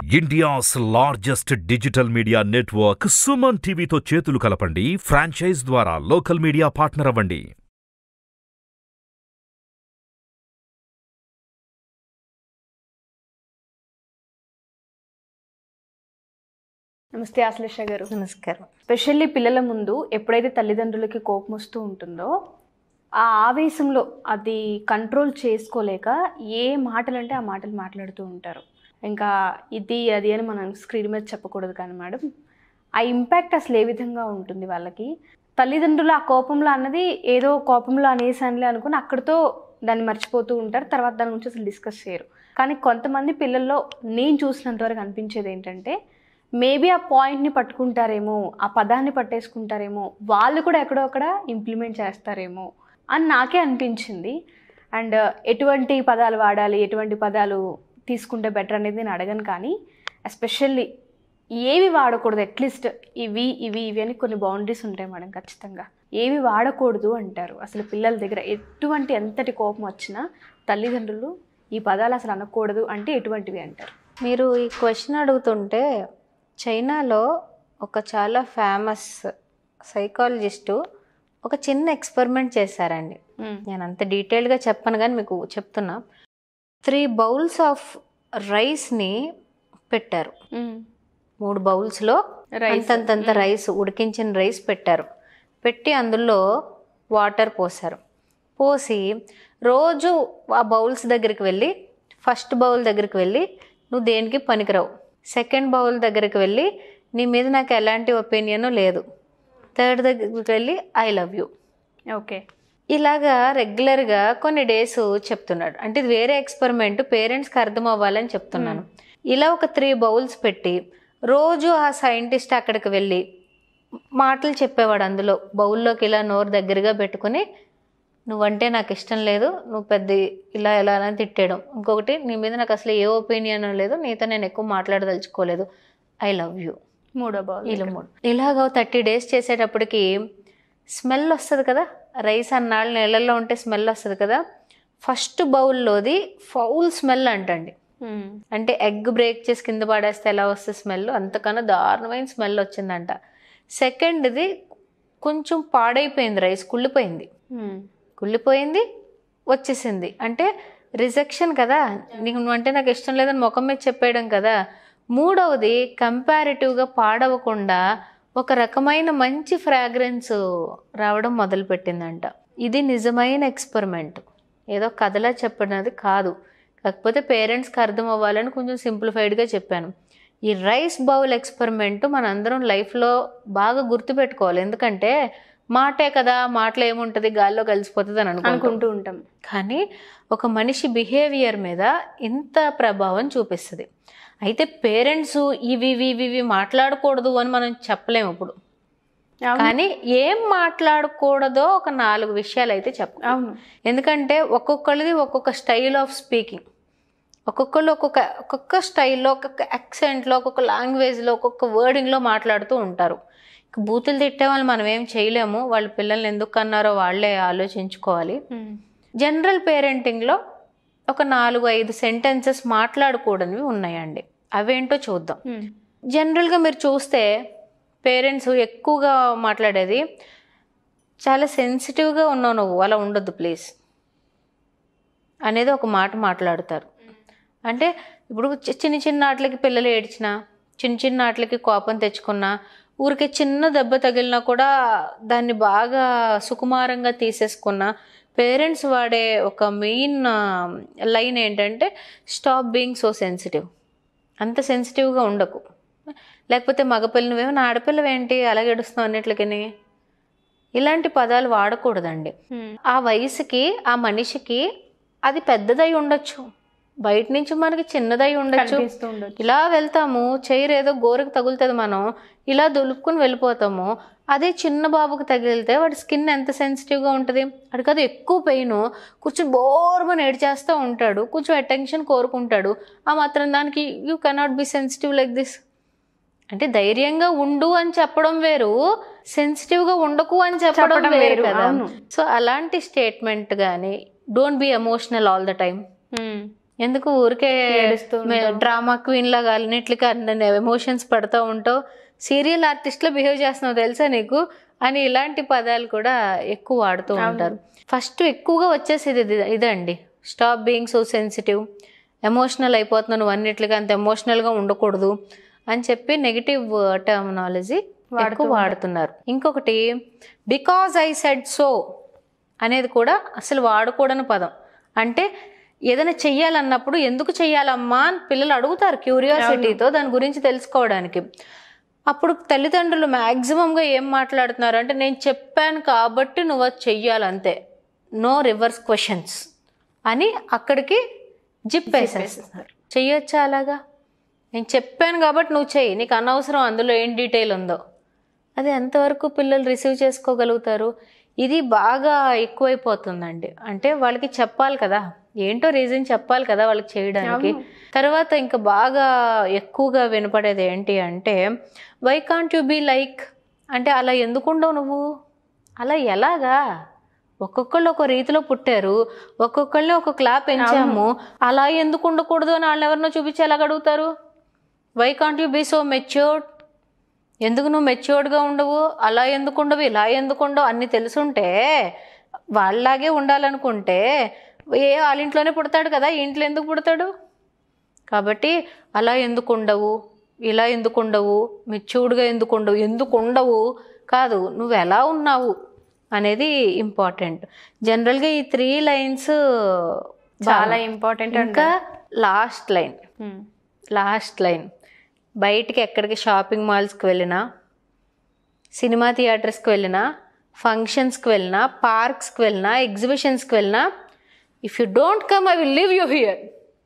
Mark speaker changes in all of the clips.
Speaker 1: India's largest digital media network Suman టీవీతో చేతులు కలపండి ఫ్రాంచైజ్ ద్వారా లోకల్ మీడియా పార్ట్నర్ అవ్వండి
Speaker 2: నమస్తే ఆశ్లేష గారు
Speaker 3: నమస్కారం
Speaker 2: స్పెషల్లీ పిల్లల ముందు ఎప్పుడైతే తల్లిదండ్రులకి కోపం వస్తూ ఉంటుందో ఆ ఆవేశంలో అది కంట్రోల్ చేసుకోలేక ఏ మాటలు అంటే ఆ మాటలు మాట్లాడుతూ ఉంటారు ఇంకా ఇది అది అని మనం స్క్రీన్ మీద చెప్పకూడదు కానీ మేడం ఆ ఇంపాక్ట్ అసలు ఏ విధంగా ఉంటుంది వాళ్ళకి తల్లిదండ్రులు ఆ కోపంలో అన్నది ఏదో కోపంలో అనేసానులే అనుకుని అక్కడితో దాన్ని మర్చిపోతూ ఉంటారు తర్వాత దాని గురించి అసలు డిస్కస్ చేయరు కానీ కొంతమంది పిల్లల్లో నేను చూసినంత వరకు అనిపించేది ఏంటంటే మేబీ ఆ పాయింట్ని పట్టుకుంటారేమో ఆ పదాన్ని పట్టేసుకుంటారేమో వాళ్ళు కూడా ఎక్కడో అక్కడ ఇంప్లిమెంట్ చేస్తారేమో అని నాకే అనిపించింది అండ్ ఎటువంటి పదాలు వాడాలి ఎటువంటి పదాలు తీసుకుంటే బెటర్ అనేది నేను అడగను కానీ ఎస్పెషల్లీ ఏవి వాడకూడదు అట్లీస్ట్ ఇవి ఇవి ఇవి అని కొన్ని బౌండరీస్ ఉంటాయి మేడం ఖచ్చితంగా ఏవి వాడకూడదు అంటారు అసలు పిల్లల దగ్గర ఎటువంటి ఎంతటి కోపం వచ్చినా తల్లిదండ్రులు ఈ పదాలు అసలు అనకూడదు అంటే ఎటువంటివి అంటారు
Speaker 3: మీరు ఈ క్వశ్చన్ అడుగుతుంటే చైనాలో ఒక చాలా ఫేమస్ సైకాలజిస్టు ఒక చిన్న ఎక్స్పెరిమెంట్ చేశారండి నేను అంత డీటెయిల్గా చెప్పను కానీ మీకు చెప్తున్నా త్రీ బౌల్స్ ఆఫ్ రైస్ని పెట్టారు మూడు బౌల్స్లో
Speaker 2: Rice.
Speaker 3: అంతంతంత రైస్ ఉడికించిన రైస్ పెట్టారు పెట్టి అందులో వాటర్ పోసారు పోసి రోజు ఆ బౌల్స్ దగ్గరికి వెళ్ళి ఫస్ట్ బౌల్ దగ్గరికి వెళ్ళి నువ్వు దేనికి పనికిరావు సెకండ్ బౌల్ దగ్గరికి వెళ్ళి నీ మీద నాకు ఎలాంటి ఒపీనియన్ లేదు థర్డ్ దగ్గరికి వెళ్ళి ఐ లవ్ యూ
Speaker 2: ఓకే
Speaker 3: ఇలాగా రెగ్యులర్గా కొన్ని డేస్ చెప్తున్నాడు అంటే ఇది వేరే ఎక్స్పెరిమెంట్ పేరెంట్స్కి అర్థం అవ్వాలని చెప్తున్నాను ఇలా ఒక త్రీ బౌల్స్ పెట్టి రోజు ఆ సైంటిస్ట్ అక్కడికి వెళ్ళి మాటలు చెప్పేవాడు అందులో బౌల్లోకి ఇలా నోరు దగ్గరగా పెట్టుకుని నువ్వంటే నాకు ఇష్టం లేదు నువ్వు పెద్ద ఇలా ఎలా అని తిట్టేయడం ఇంకొకటి నీ మీద నాకు అసలు ఏ ఒపీనియన్ లేదు నీతో నేను ఎక్కువ మాట్లాడదలుచుకోలేదు ఐ లవ్ యూ
Speaker 2: మూడో బౌల్
Speaker 3: ఇలా మూడు ఇలాగ థర్టీ డేస్ చేసేటప్పటికి స్మెల్ వస్తుంది కదా రైస్ అన్నాళ్ళు నీళ్ళల్లో ఉంటే స్మెల్ వస్తుంది కదా ఫస్ట్ బౌల్లోది ఫౌల్ స్మెల్ అంటండి అంటే ఎగ్ బ్రేక్ చేసి కింద పడేస్తే ఎలా వస్తుంది స్మెల్ అంతకన్నా దారుణమైన స్మెల్ వచ్చిందంట సెకండ్ది కొంచెం పాడైపోయింది రైస్ కుళ్ళిపోయింది కుళ్ళిపోయింది వచ్చేసింది అంటే రిజెక్షన్ కదా నీకు నువ్వంటే నాకు ఇష్టం లేదని ముఖం మీద చెప్పేయడం కదా మూడవది కంపారిటివ్గా పాడవకుండా ఒక రకమైన మంచి ఫ్రాగ్రెన్స్ రావడం మొదలుపెట్టిందంట ఇది నిజమైన ఎక్స్పెరిమెంట్ ఏదో కథలా చెప్పినది కాదు కాకపోతే పేరెంట్స్కి అర్థం అవ్వాలని కొంచెం సింప్లిఫైడ్గా చెప్పాను ఈ రైస్ బౌల్ ఎక్స్పెరిమెంట్ మనందరం లైఫ్లో బాగా గుర్తుపెట్టుకోవాలి ఎందుకంటే మాటే కదా మాటలో ఏముంటుంది గాల్లో కలిసిపోతుంది అని అనుకుంటాం
Speaker 2: అనుకుంటూ ఉంటాం
Speaker 3: కానీ ఒక మనిషి బిహేవియర్ మీద ఇంత ప్రభావం చూపిస్తుంది అయితే పేరెంట్స్ ఇవి ఇవి ఇవి ఇవి మాట్లాడకూడదు అని మనం చెప్పలేము ఇప్పుడు
Speaker 2: అవును.
Speaker 3: కానీ ఏం మాట్లాడకూడదో ఒక నాలుగు విషయాలు అయితే చెప్ప
Speaker 2: అవును
Speaker 3: ఎందుకంటే ఒక్కొక్కరిది ఒక్కొక్క స్టైల్ ఆఫ్ స్పీకింగ్ ఒక్కొక్కళ్ళు ఒక్కొక్క ఒక్కొక్క స్టైల్లో ఒక్కొక్క యాక్సెంట్లో ఒక్కొక్క లాంగ్వేజ్లో ఒక్కొక్క వర్డింగ్లో మాట్లాడుతూ ఉంటారు ఇక బూతులు తిట్టే వాళ్ళు మనం ఏం చేయలేము వాళ్ళ పిల్లల్ని ఎందుకు అన్నారో వాళ్ళే ఆలోచించుకోవాలి జనరల్ పేరెంటింగ్లో ఒక నాలుగు ఐదు సెంటెన్సెస్ మాట్లాడకూడనివి ఉన్నాయండి అవేంటో చూద్దాం జనరల్గా మీరు చూస్తే పేరెంట్స్ ఎక్కువగా మాట్లాడేది చాలా సెన్సిటివ్గా ఉన్నావు నువ్వు అలా ఉండొద్దు ప్లీజ్ అనేది ఒక మాట మాట్లాడతారు అంటే ఇప్పుడు చి- చిన్న చిన్న ఆటలకి పిల్లలు ఏడ్చినా చిన్న చిన్న ఆటలకి కోపం తెచ్చుకున్నా ఊరికే చిన్న దెబ్బ తగిలినా కూడా దాన్ని బాగా సుకుమారంగా తీసేసుకున్నా పేరెంట్స్ వాడే ఒక మెయిన్ లైన్ ఏంటంటే స్టాప్ బీయింగ్ సో సెన్సిటివ్ అంత సెన్సిటివ్గా ఉండకు లేకపోతే మగపిల్ల నువ్వేమైనా ఆడపిల్లవేంటి అలాగే ఏడుస్తున్నావు అన్నిట్లకి ఇలాంటి పదాలు వాడకూడదండి ఆ వయసుకి ఆ మనిషికి అది పెద్దదై ఉండొచ్చు బయట నుంచి మనకి చిన్నదై ఉండొచ్చు
Speaker 2: కనిపిస్తూ ఉండొచ్చు
Speaker 3: ఇలా వెళ్తాము చైర్ ఏదో గోరకు తగులుతుంది మనం ఇలా దులుపుకుని వెళ్ళిపోతాము అదే చిన్న బాబుకి తగిలితే వాడి స్కిన్ ఎంత సెన్సిటివ్గా ఉంటుంది వాడికి అది ఎక్కువ పెయిన్ కొంచెం బోర్మని ఏడ్చేస్తూ ఉంటాడు కొంచెం అటెన్షన్ కోరుకుంటాడు ఆ మాత్రం దానికి you cannot be sensitive like this అంటే ధైర్యంగా ఉండు అని చెప్పడం వేరు సెన్సిటివ్గా ఉండకు అని చెప్పడం
Speaker 2: చెప్పడం
Speaker 3: వేరు
Speaker 2: వేరు,
Speaker 3: కదా
Speaker 2: అవును.
Speaker 3: సో అలాంటి స్టేట్మెంట్ కానీ don't be emotional all the time ఎందుకు ఊరికే
Speaker 2: ఏడుస్తూ ఉంటావు.
Speaker 3: డ్రామా క్వీన్ లాగా అన్నిటికీ అన్ని ఎమోషన్స్ పడుతూ ఉంటావు సీరియల్ ఆర్టిస్ట్లో బిహేవ్ చేస్తున్నావు తెలుసా నీకు అని ఇలాంటి పదాలు కూడా ఎక్కువ వాడుతూ ఉంటారు ఫస్ట్ ఎక్కువగా వచ్చేసేది ఇది ఇదండి stop being so sensitive emotional అయిపోతున్నావు నువ్వు అన్నిటికీ అంత ఎమోషనల్గా ఉండకూడదు అని చెప్పి నెగిటివ్ టర్మినాలజీ ఎక్కువ వాడుతున్నారు ఇంకొకటి బికాజ్ ఐ సెడ్ సో అనేది కూడా అసలు వాడకూడని పదం అంటే ఏదైనా చెయ్యాలన్నప్పుడు ఎందుకు చెయ్యాలమ్మా అని పిల్లలు అడుగుతారు క్యూరియాసిటీతో దాని గురించి తెలుసుకోవడానికి అప్పుడు తల్లిదండ్రులు మ్యాక్సిమంగా ఏం మాట్లాడుతున్నారు అంటే నేను చెప్పాను కాబట్టి నువ్వు అది చెయ్యాలంతే నో రివర్స్ క్వశ్చన్స్ అని అక్కడికి జిప్ వేసేస్తున్నారు చెయ్యొచ్చా అలాగా నేను చెప్పాను కాబట్టి నువ్వు చెయ్యి నీకు అనవసరం అందులో ఏం డీటెయిల్ ఉందో అది ఎంతవరకు పిల్లలు రిసీవ్ చేసుకోగలుగుతారు ఇది బాగా ఎక్కువైపోతుందండి అంటే వాళ్ళకి చెప్పాలి కదా ఏంటో రీజన్ చెప్పాలి కదా వాళ్ళకి చేయడానికి తర్వాత ఇంకా బాగా ఎక్కువగా వినపడేది ఏంటి అంటే why can't you be like అంటే అలా ఎందుకు ఉండవు నువ్వు అలా ఎలాగా ఒక్కొక్కళ్ళు ఒక రీతిలో పుట్టారు ఒక్కొక్కళ్ళని ఒక్కొక్కలా పెంచాము అలా ఎందుకు ఉండకూడదు అని వాళ్ళు ఎవరినో చూపించి ఎలాగ అడుగుతారు why can't you be so matured ఎందుకు నువ్వు మెచ్యూర్డ్గా ఉండవు అలా ఎందుకు ఉండవు ఇలా ఎందుకు ఉండవు అన్నీ తెలుసుంటే వాళ్ళలాగే ఉండాలనుకుంటే ఏ వాళ్ళ ఇంట్లోనే పుడతాడు కదా ఈ ఇంట్లో ఎందుకు పుడతాడు కాబట్టి అలా ఎందుకు ఉండవు ఇలా ఎందుకు ఉండవు మెచ్యూర్డ్గా ఎందుకు ఉండవు ఎందుకు ఉండవు కాదు నువ్వు ఎలా ఉన్నావు అనేది ఇంపార్టెంట్ జనరల్గా ఈ త్రీ లైన్స్
Speaker 2: చాలా ఇంపార్టెంట్
Speaker 3: ఇంకా లాస్ట్ లైన్ లాస్ట్ లైన్ బయటికి ఎక్కడికి షాపింగ్ మాల్స్కి వెళ్ళినా సినిమా థియేటర్స్కి వెళ్ళినా ఫంక్షన్స్కి వెళ్ళినా పార్క్స్కి వెళ్ళినా ఎగ్జిబిషన్స్కి వెళ్ళినా if you don't come I will leave you here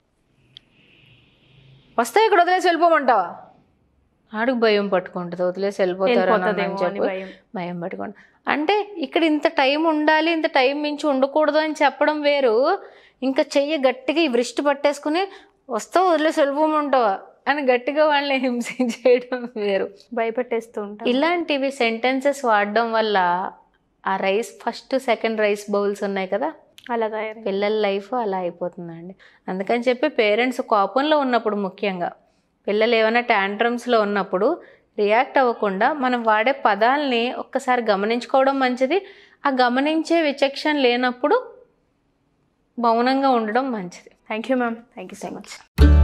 Speaker 3: వస్తే ఇక్కడ వదిలేసి వెళ్ళిపోమంటావా ఆడికి భయం పట్టుకుంటుంది వదిలేసి వెళ్ళిపోతారు అని
Speaker 2: వెళ్ళిపోతుందేమో అని
Speaker 3: చెప్పి
Speaker 2: భయం.
Speaker 3: భయం పట్టుకోండి అంటే ఇక్కడ ఇంత టైం ఉండాలి ఇంత టైం మించి ఉండకూడదు అని చెప్పడం వేరు ఇంకా చెయ్యి గట్టిగా ఈ వృష్టి పట్టేసుకుని వస్తావు వదిలేసి వెళ్ళిపోమంటావా అని గట్టిగా వాళ్ళని హింసించేయడం వేరు
Speaker 2: భయపెట్టేస్తూ ఉంటాం
Speaker 3: ఇలాంటివి సెంటెన్సెస్ వాడడం వల్ల ఆ rice first second rice bowls ఉన్నాయి కదా
Speaker 2: అలా తయారు
Speaker 3: పిల్లల లైఫ్ అలా అయిపోతుందండి అందుకని చెప్పి పేరెంట్స్ కోపంలో ఉన్నప్పుడు ముఖ్యంగా పిల్లలు ఏమైనా ట్యాంట్రమ్స్లో ఉన్నప్పుడు రియాక్ట్ అవ్వకుండా మనం వాడే పదాలని ఒక్కసారి గమనించుకోవడం మంచిది ఆ గమనించే విచక్షణ లేనప్పుడు మౌనంగా ఉండడం మంచిది
Speaker 2: thank you ma'am thank you so much